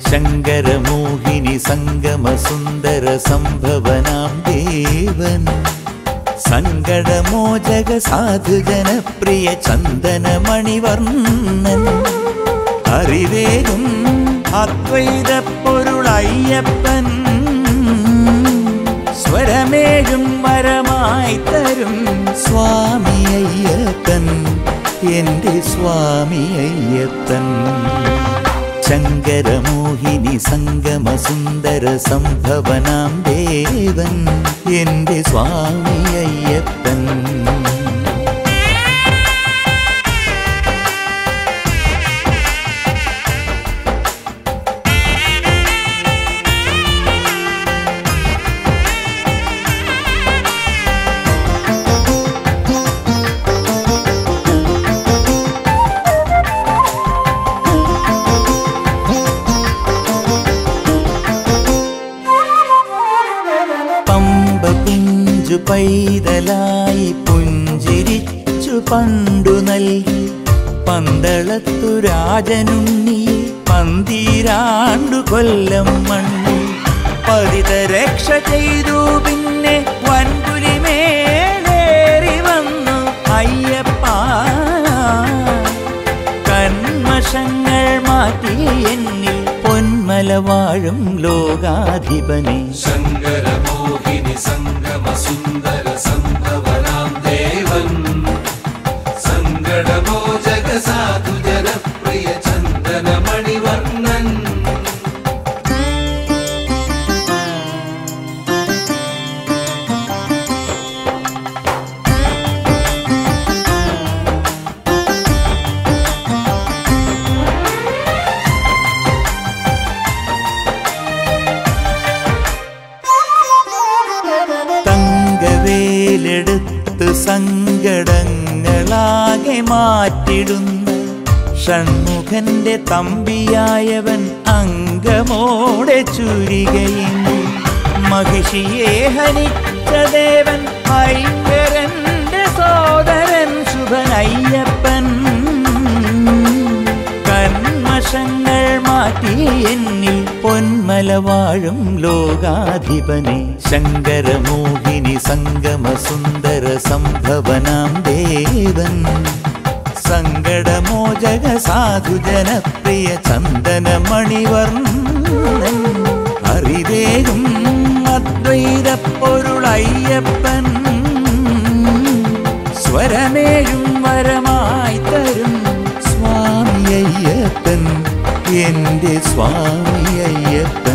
ശങ്കരമോഹിനി സംഗമസുന്ദര സംഭവനാം ദേവൻ സങ്കടമോചക സാധുജനപ്രിയ ചന്ദനമണിവർണ്ണൻ അറിവേകും അദ്വൈത പൊരുളയ്യപ്പൻ സ്വരമേഴും വരമായി തരും സ്വാമി അയ്യപ്പൻ എൻ്റെ സ്വാമി അയ്യപ്പൻ ശങ്കരമോഹിനി സംഗമസുന്ദര സംഭവനാം ദേവൻ എൻ്റെ സ്വാമി അയ്യപ്പൻ പമ്പ പിഞ്ചു പൈതലായി പുഞ്ചിരിച്ചു പണ്ടു നൽകി പന്തളത്തു രാജനുണ്ണിയെ പന്തീരാണ്ടു കൊല്ലം മണ്ണു പതിത രക്ഷ ചെയ്തു പിന്നെ വൻപുലിമേലേറി വന്നു അയ്യപ്പ കന്മഷങ്ങൾ മാറ്റി എന്നിൽ പൊന്മല വാഴും ലോകാധിപനെ ശങ്കരമോഹിനി സംഗമ സുന്ദര സംഭവനാം ദേവൻ സങ്കടമോചക സാധു ജനപ്രിയ ചന്ദനമണിവർണ്ണൻ തങ്കവേലെടുത്ത് സങ്കടങ്ങളാകെ മാറ്റിടുന്ന ഷൺമുഖന്റെ തമ്പിയായവൻ അങ്കമോടെ ചുരികയും മഹിഷിയെ ഹനിച്ച ദേവൻ ഭയങ്കരന്റെ സോദരൻ ശുഭനയ്യപ്പൻ കന്മഷങ്ങൾ മാറ്റി എന്നിൽ പൊന്മല വാഴും ലോകാധിപനെ ശങ്കരമോഹിനി സംഗമസുന്ദര സംഭവനാം ദേവൻ സങ്കടമോചക സാധുജനപ്രിയ ചന്ദനമണിവർണ്ണൻ അറിവേകും അദ്വൈത പൊരുളയ്യപ്പൻ സ്വരമേഴും വരമായി തരും സ്വാമി അയ്യപ്പൻ എൻ്റെ സ്വാമി അയ്യപ്പൻ